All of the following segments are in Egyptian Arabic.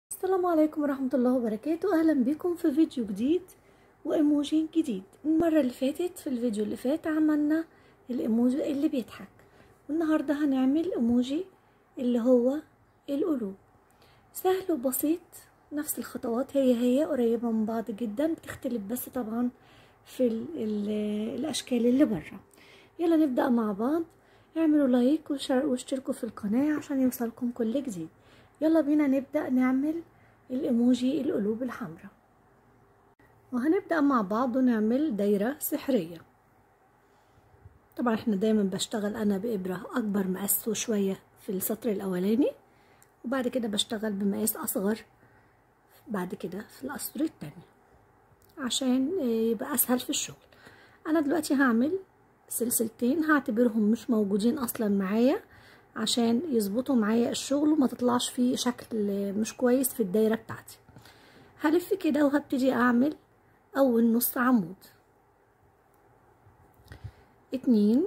السلام عليكم ورحمة الله وبركاته أهلا بكم في فيديو جديد وإيموجي جديد المرة اللي فاتت في الفيديو اللي فات عملنا الإيموجي اللي بيضحك والنهاردة هنعمل إيموجي اللي هو القلوب سهل وبسيط نفس الخطوات هي هي قريبة من بعض جدا بتختلف بس طبعا في ال ال الأشكال اللي برا يلا نبدأ مع بعض اعملوا لايك واشتركوا في القناة عشان يوصلكم كل جديد يلا بينا نبدأ نعمل الإيموجي القلوب الحمراء وهنبدأ مع بعض ونعمل دايرة سحرية طبعا احنا دايما بشتغل أنا بإبرة أكبر مقاس شوية في السطر الأولاني وبعد كده بشتغل بمقاس أصغر بعد كده في الأسطر التاني عشان يبقى أسهل في الشغل أنا دلوقتي هعمل سلسلتين هعتبرهم مش موجودين أصلا معايا عشان يظبطوا معايا الشغل وما تطلعش فيه شكل مش كويس في الدايرة بتاعتي هلف كده وهبتدي اعمل اول نص عمود اتنين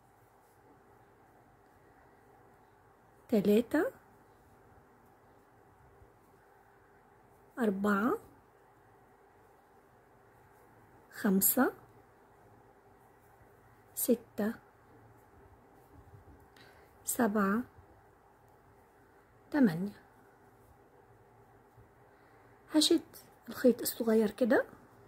تلاتة أربعة خمسة ستة سبعة تمانية هشد الخيط الصغير كده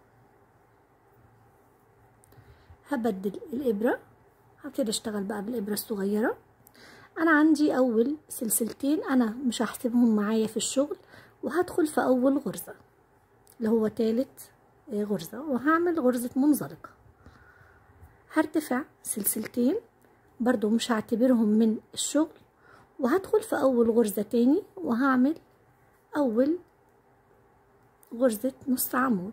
هبدل الإبرة هبتدي أشتغل بقى بالإبرة الصغيرة أنا عندي أول سلسلتين أنا مش هحسبهم معايا في الشغل وهدخل في أول غرزة اللي هو تالت غرزة وهعمل غرزة منزلقة هرتفع سلسلتين برضو مش هعتبرهم من الشغل وهدخل في اول غرزة تاني وهعمل اول غرزة نص عمود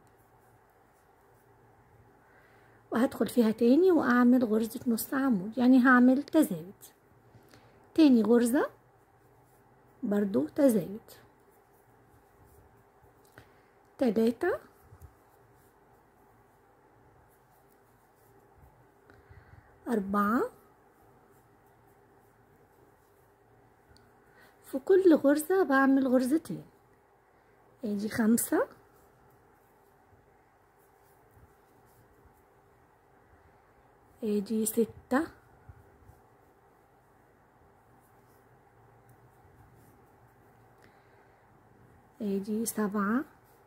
وهدخل فيها تاني واعمل غرزة نص عمود يعني هعمل تزايد تاني غرزة برضو تزايد تلاتة أربعة في كل غرزة بعمل غرزتين ادي خمسة ادي ستة ادي سبعة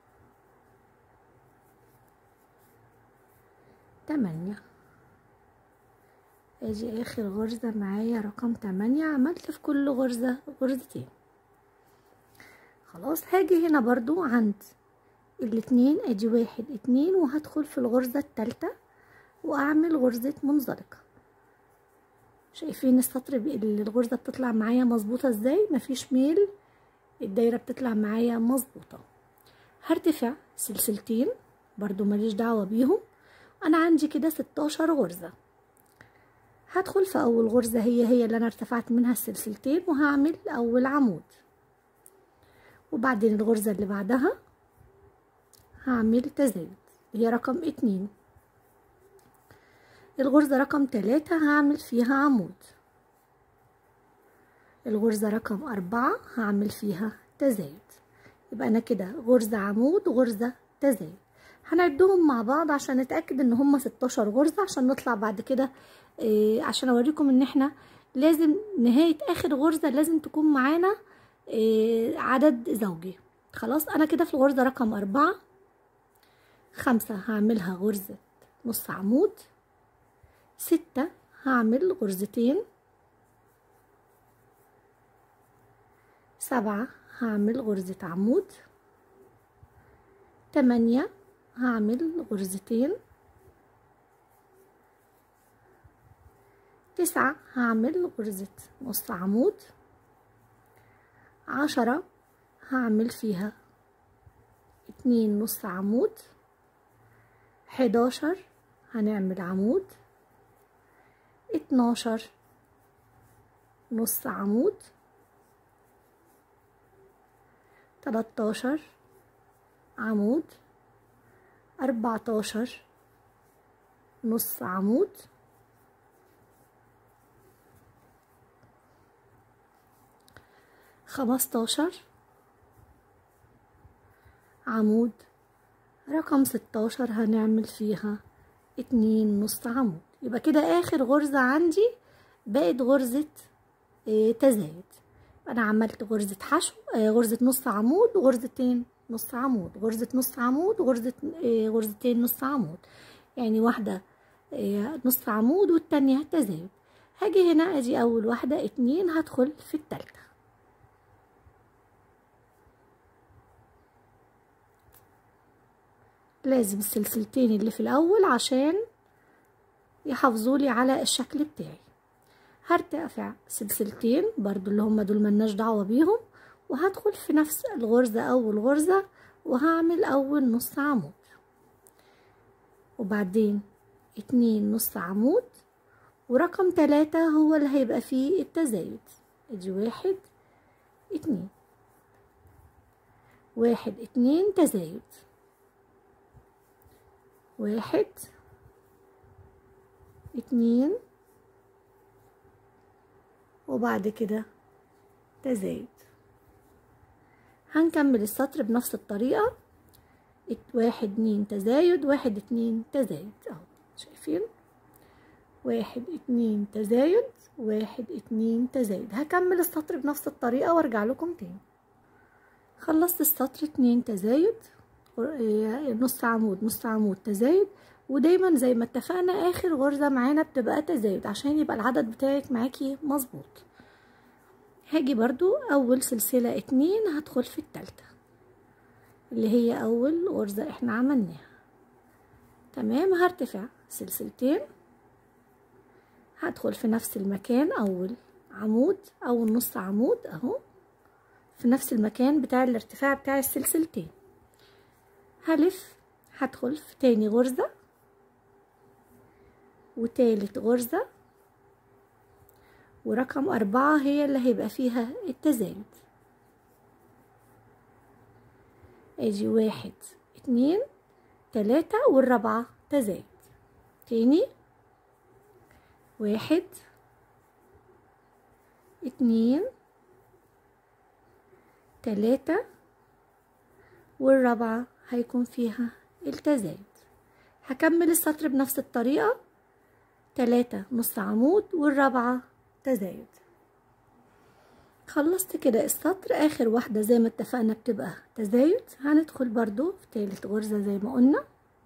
تمانية ادي اخر غرزة معايا رقم تمانية عملت في كل غرزة غرزتين خلاص هاجي هنا برضو عند الاتنين ادي واحد اتنين وهدخل في الغرزة التالتة واعمل غرزة منزلقة شايفين السطر الغرزة بتطلع معايا مظبوطة ازاي مفيش ميل الدايرة بتطلع معايا مظبوطة هرتفع سلسلتين برضو ماليش دعوة بيهم انا عندي كده ستاشر غرزة هدخل في اول غرزة هي هي اللي انا ارتفعت منها السلسلتين وهعمل اول عمود وبعدين الغرزة اللي بعدها هعمل تزايد هي رقم اتنين الغرزة رقم تلاتة هعمل فيها عمود الغرزة رقم أربعة هعمل فيها تزايد يبقى أنا كده غرزة عمود غرزة تزايد هنعدهم مع بعض عشان نتأكد ان هما 16 غرزة عشان نطلع بعد كده إيه عشان اوريكم ان احنا لازم نهاية اخر غرزة لازم تكون معانا إيه عدد زوجي خلاص انا كده في الغرزة رقم اربعة خمسة هعملها غرزة نص عمود ستة هعمل غرزتين سبعة هعمل غرزة عمود تمانية هعمل غرزتين تسعة هعمل غرزة نص عمود عشرة هعمل فيها اتنين نص عمود حداشر هنعمل عمود اتناشر نص عمود تلاتاشر عمود أربعتاشر نص عمود خمستاشر عمود رقم ستاشر هنعمل فيها اتنين نص عمود يبقى كده اخر غرزة عندي بقت غرزة اه تزايد انا عملت غرزة حشو اه غرزة نص عمود وغرزتين نص عمود غرزة نص عمود وغرزة اه غرزتين نص عمود يعني واحدة نص عمود والتانية تزايد هاجي هنا ادي اول واحدة اتنين هدخل في التالتة لازم السلسلتين اللي في الاول عشان يحافظولي على الشكل بتاعي هرتفع سلسلتين برضو اللي هما دول ملناش دعوة بيهم وهدخل في نفس الغرزة اول غرزة وهعمل اول نص عمود وبعدين اتنين نص عمود ورقم تلاتة هو اللي هيبقى فيه التزايد ادي واحد اتنين واحد اتنين تزايد واحد اتنين وبعد كده تزايد هنكمل السطر بنفس الطريقة واحد اتنين تزايد واحد اتنين تزايد اهو شايفين واحد اتنين تزايد واحد اتنين تزايد هكمل السطر بنفس الطريقة وارجع لكم تاني خلصت السطر اتنين تزايد نص عمود نص عمود تزايد ودايما زي ما اتفقنا اخر غرزة معانا بتبقى تزايد عشان يبقى العدد بتاعك معاكي مظبوط هاجي برضو اول سلسلة اتنين هدخل في التالتة اللي هي اول غرزة احنا عملناها تمام هرتفع سلسلتين هدخل في نفس المكان اول عمود اول نص عمود اهو في نفس المكان بتاع الارتفاع بتاع السلسلتين هلف هدخل في تاني غرزة وتالت غرزة ورقم أربعة هي اللي هيبقى فيها التزايد ادي واحد اتنين تلاتة والرابعة تزايد تاني واحد اتنين تلاتة والرابعة هيكون فيها التزايد هكمل السطر بنفس الطريقة تلاتة نص عمود والرابعة تزايد خلصت كده السطر اخر واحدة زي ما اتفقنا بتبقى تزايد هندخل برضو في تالت غرزة زي ما قلنا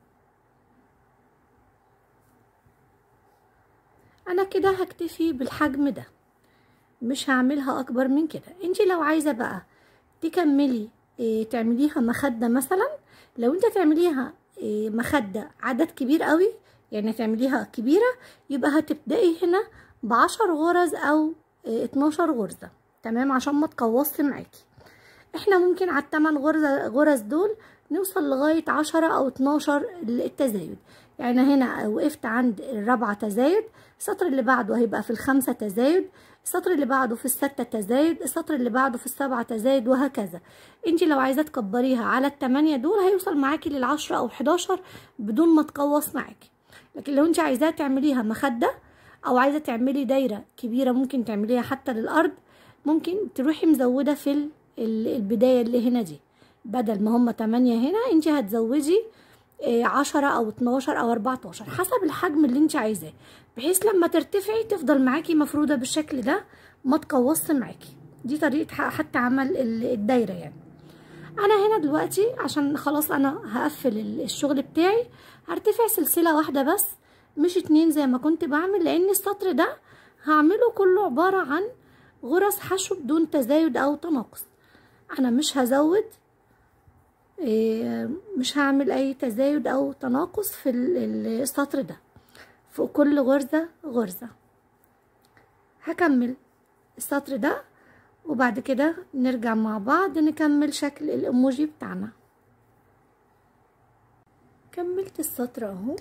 انا كده هكتفي بالحجم ده مش هعملها اكبر من كده انتي لو عايزة بقى تكملي إيه تعمليها مخدة مثلا لو انت تعمليها إيه مخدة عدد كبير قوي يعني تعمليها كبيرة يبقى هتبدأي هنا بعشر غرز او إيه اتناشر غرزة تمام عشان ما تقوصش معاكي احنا ممكن على التمن غرزة غرز دول نوصل لغاية عشرة او اتناشر التزايد يعني هنا وقفت عند الرابعة تزايد السطر اللي بعده هيبقى في الخمسة تزايد السطر اللي بعده في الستة تزايد السطر اللي بعده في السبعة تزايد وهكذا انت لو عايزة تكبريها على التمانية دول هيوصل معاكي للعشرة او حداشر بدون ما تقوص معاكي لكن لو انت عايزاها تعمليها مخدة او عايزة تعملي دايرة كبيرة ممكن تعمليها حتى للارض ممكن تروحي مزودة في البداية اللي هنا دي بدل ما هما تمانية هنا انت هتزودي عشرة او اتناشر او اربعتاشر حسب الحجم اللي انت عايزاه بحيث لما ترتفعي تفضل معاكي مفرودة بالشكل ده ما تقوصش معاكي دي طريقة حتى عمل الدايرة يعني انا هنا دلوقتي عشان خلاص انا هقفل الشغل بتاعي هرتفع سلسلة واحدة بس مش اتنين زي ما كنت بعمل لان السطر ده هعمله كله عبارة عن غرز حشو بدون تزايد او تناقص انا مش هزود مش هعمل اي تزايد او تناقص في السطر ده فوق كل غرزة غرزة هكمل السطر ده وبعد كده نرجع مع بعض نكمل شكل الايموجي بتاعنا كملت السطر اهو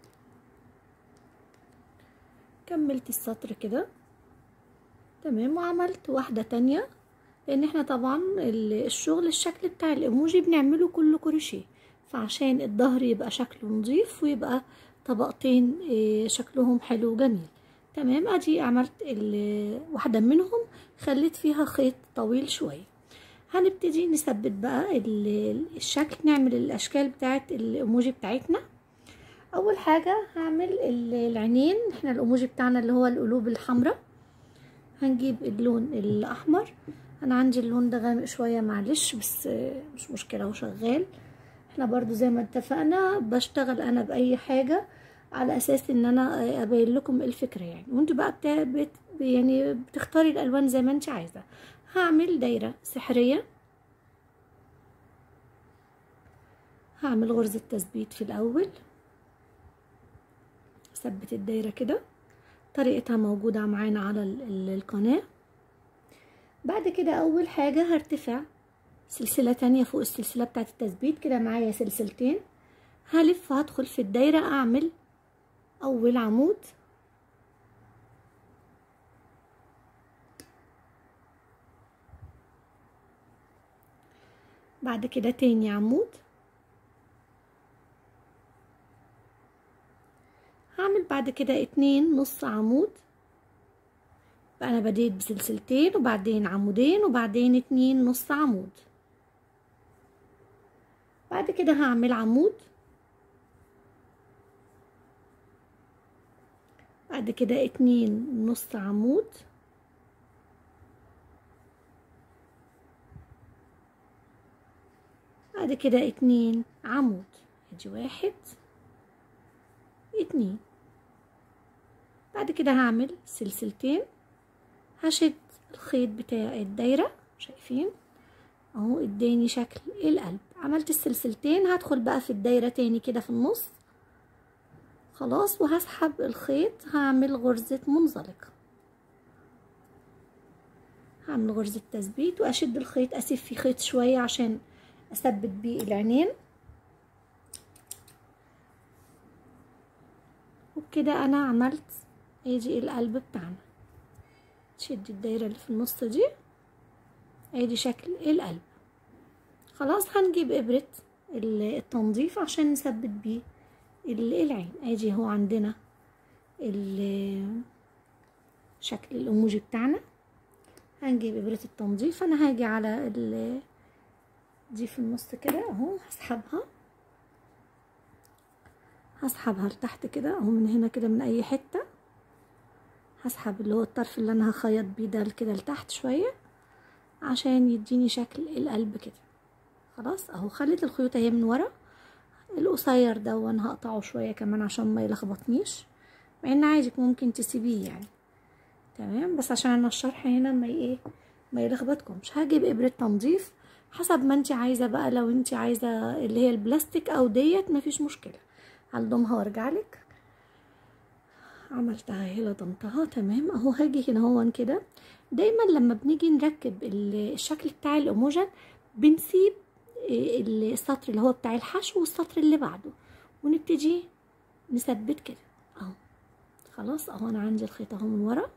كملت السطر كده تمام وعملت واحدة تانية لان احنا طبعا الشغل الشكل بتاع الايموجي بنعمله كله كروشيه فعشان الظهر يبقى شكله نظيف ويبقى طبقتين شكلهم حلو وجميل تمام ادي عملت واحدة منهم خليت فيها خيط طويل شوية هنبتدي نثبت بقى الشكل نعمل الاشكال بتاعت الايموجي بتاعتنا اول حاجه هعمل العينين احنا الايموجي بتاعنا اللي هو القلوب الحمراء هنجيب اللون الاحمر انا عندي اللون ده غامق شويه معلش بس مش مشكله هو شغال احنا برضو زي ما اتفقنا بشتغل انا باي حاجه على اساس ان انا ابين لكم الفكره يعني وانتوا بقى بت يعني بتختاري الالوان زي ما انت عايزه هعمل دايره سحريه هعمل غرزه تثبيت في الاول اثبت الدايره كده طريقتها موجوده معانا على القناه بعد كده اول حاجه هرتفع سلسله تانية فوق السلسله بتاعه التثبيت كده معايا سلسلتين هلف هدخل في الدايره اعمل اول عمود بعد كده تاني عمود هعمل بعد كده اتنين نص عمود بقى انا بديت بسلسلتين وبعدين عمودين وبعدين اتنين نص عمود بعد كده هعمل عمود بعد كده اتنين نص عمود بعد كده اتنين عمود ادي واحد اتنين بعد كده هعمل سلسلتين هشد الخيط بتاع الدايرة شايفين اهو اداني شكل القلب عملت السلسلتين هدخل بقى في الدايرة تاني كده في النص خلاص وهسحب الخيط هعمل غرزة منزلقة هعمل غرزة تثبيت واشد الخيط اسيب فيه خيط شوية عشان اثبت بيه العينين وبكده انا عملت ادي القلب بتاعنا تشدي الدايرة اللي في النص دي ادي شكل القلب خلاص هنجيب ابرة التنظيف عشان نثبت بيه العين ادي هو عندنا شكل الايموجي بتاعنا هنجيب ابرة التنظيف انا هاجي على دي في النص كده اهو هسحبها هسحبها لتحت كده اهو من هنا كده من اي حته هسحب اللي هو الطرف اللي انا هخيط بيه ده كده لتحت شويه عشان يديني شكل القلب كده خلاص اهو خليت الخيوط اهي من ورا القصير ده وانا هقطعه شويه كمان عشان ما يلخبطنيش مع ان عادي ممكن تسيبيه يعني تمام بس عشان انا الشرح هنا ما ايه ما يلخبطكمش هجيب ابره تنظيف حسب ما انت عايزه بقى لو انت عايزه اللي هي البلاستيك او ديت مفيش مشكله هلضمها وارجع لك عملتها هي لضمتها تمام اهو هاجي هنا هون كده دايما لما بنيجي نركب الشكل بتاع الايموجن بنسيب السطر اللي هو بتاع الحشو والسطر اللي بعده ونبتدي نثبت كده اهو خلاص اهو انا عندي الخيط اهو من ورا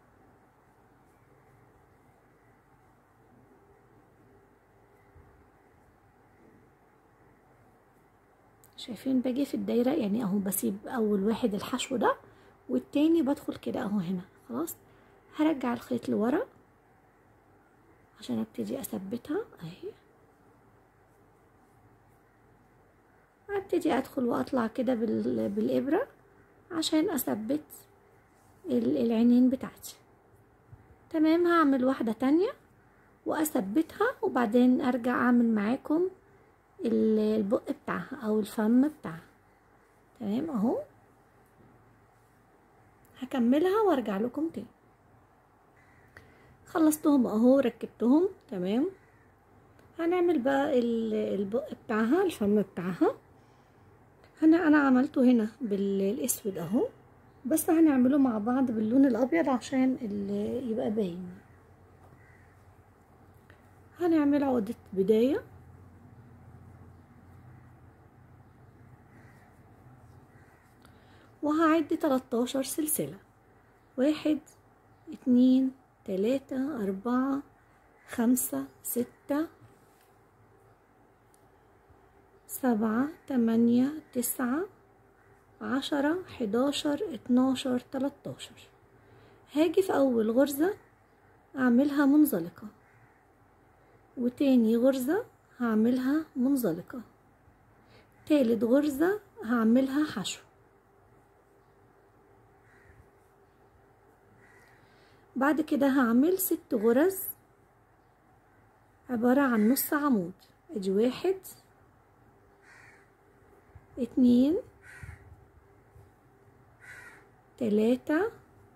شايفين باجي في الدايره يعني اهو بسيب اول واحد الحشو ده والتاني بدخل كده اهو هنا خلاص هرجع الخيط لورا عشان ابتدي اثبتها اهي ابتدي ادخل واطلع كده بالابره عشان اثبت العينين بتاعتي تمام هعمل واحده تانية واثبتها وبعدين ارجع اعمل معاكم البق بتاعها او الفم بتاعها تمام اهو هكملها وارجع لكم تاني خلصتهم اهو ركبتهم تمام هنعمل بقى البق بتاعها الفم بتاعها هنا انا عملته هنا بالاسود اهو بس هنعمله مع بعض باللون الابيض عشان يبقى باين هنعمل عقدة بداية وهعد 13 سلسلة واحد اتنين تلاتة أربعة خمسة ستة سبعة تمانية تسعة عشرة حداشر اتناشر تلاتاشر هاجي في أول غرزة أعملها منزلقة وتاني غرزة هعملها منزلقة تالت غرزة هعملها حشو بعد كده هعمل ست غرز عبارة عن نص عمود ادي واحد اتنين تلاتة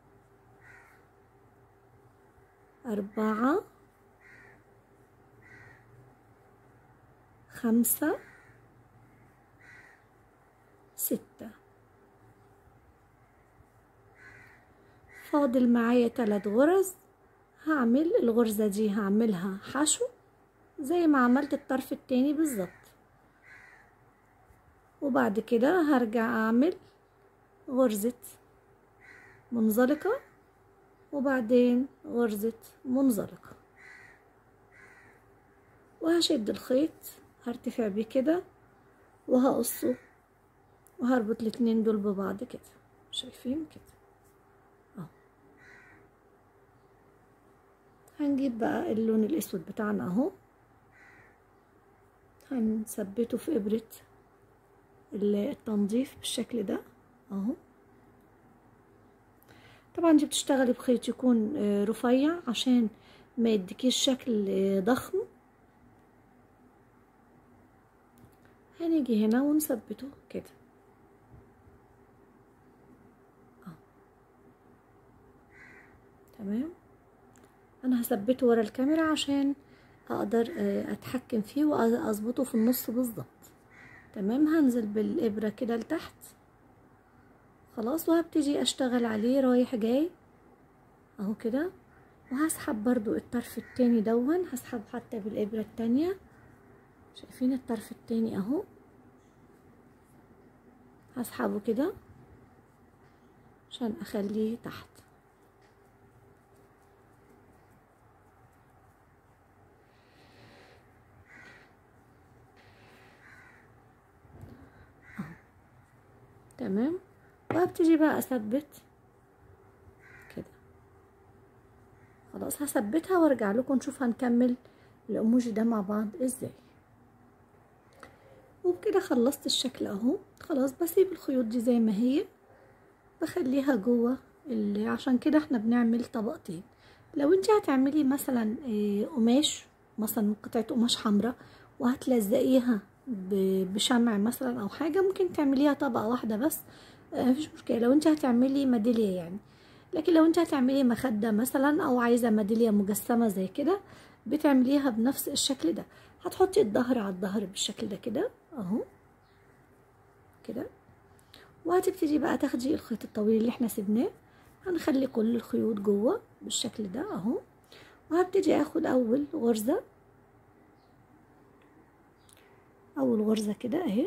أربعة خمسة ستة فاضل معايا تلات غرز هعمل الغرزة دي هعملها حشو زي ما عملت الطرف التاني بالظبط وبعد كده هرجع اعمل غرزة منزلقة وبعدين غرزة منزلقة وهشد الخيط هرتفع بيه كده وهقصه وهربط الاتنين دول ببعض كده شايفين كده اهو هنجيب بقى اللون الاسود بتاعنا اهو هنثبته في ابرة التنظيف بالشكل ده اهو طبعا دي بتشتغلي بخيط يكون رفيع عشان ما يديكيش شكل ضخم هنيجي هنا ونثبته كده تمام انا هثبته ورا الكاميرا عشان اقدر اتحكم فيه واظبطه في النص بالظبط تمام هنزل بالابره كده لتحت خلاص وهبتدي اشتغل عليه رايح جاي اهو كده وهسحب برضو الطرف التاني دون هسحب حتى بالابره التانية شايفين الطرف التاني اهو هسحبه كده عشان اخليه تحت تمام وهبتدي بقى اثبت كده خلاص هثبتها وارجع لكم نشوف هنكمل الايموجي ده مع بعض ازاي وبكده خلصت الشكل اهو خلاص بسيب الخيوط دي زي ما هي بخليها جوه اللي عشان كده احنا بنعمل طبقتين لو انت هتعملي مثلا قماش مثلا قطعه قماش حمراء وهتلزقيها بشمع مثلا او حاجه ممكن تعمليها طبقه واحده بس مفيش مشكله لو انت هتعملي ميداليه يعني لكن لو انت هتعملي مخده مثلا او عايزه ميداليه مجسمه زي كده بتعمليها بنفس الشكل ده هتحطي الظهر على الظهر بالشكل ده كده اهو كده وهتبتدي بقى تاخدي الخيط الطويل اللي احنا سيبناه هنخلي كل الخيوط جوه بالشكل ده اهو وهبتدي اخد اول غرزه اول غرزة كده اهي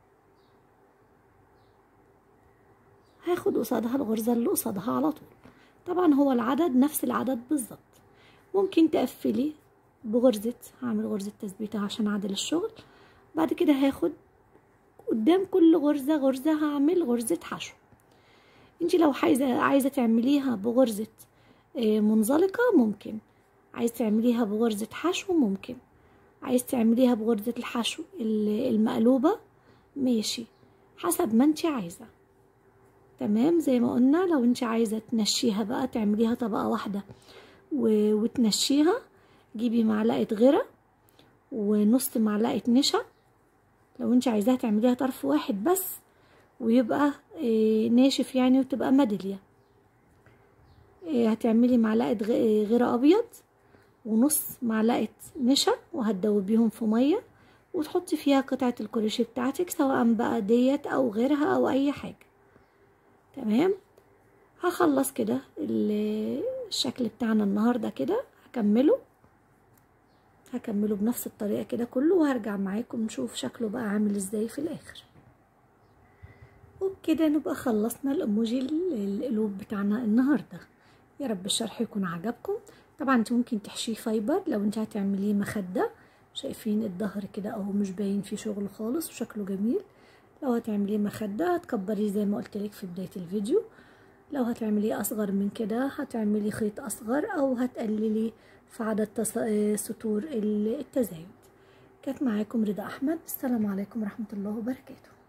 هاخد قصادها الغرزة اللي قصادها على طول طبعا هو العدد نفس العدد بالظبط ممكن تقفلي بغرزة هعمل غرزة تثبيتها عشان اعدل الشغل بعد كده هاخد قدام كل غرزة غرزة هعمل غرزة حشو انت لو عايزة عايزة تعمليها بغرزة منزلقة ممكن عايز تعمليها بغرزة حشو ممكن عايز تعمليها بغرزة الحشو المقلوبة ماشي حسب ما انت عايزة تمام زي ما قلنا لو انت عايزة تنشيها بقى تعمليها طبقة واحدة و... وتنشيها جيبي معلقة غرة ونص معلقة نشا لو انت عايزاها تعمليها طرف واحد بس ويبقى اه ناشف يعني وتبقى ميدالية اه هتعملي معلقة غيرة ابيض ونص معلقة نشا وهتدوبيهم في مية وتحطي فيها قطعة الكروشيه بتاعتك سواء بقى ديت او غيرها او اي حاجة تمام هخلص كده الشكل بتاعنا النهاردة كده هكمله هكمله بنفس الطريقة كده كله وهرجع معاكم نشوف شكله بقى عامل ازاي في الاخر وبكده نبقى خلصنا الايموجي القلوب بتاعنا النهارده يا رب الشرح يكون عجبكم طبعا انت ممكن تحشيه فايبر لو انت هتعمليه مخده شايفين الظهر كده اهو مش باين فيه شغل خالص وشكله جميل لو هتعمليه مخده هتكبريه زي ما قلت لك في بدايه الفيديو لو هتعمليه اصغر من كده هتعملي خيط اصغر او هتقللي في عدد تص- سطور التزايد كانت معاكم رضا أحمد السلام عليكم ورحمة الله وبركاته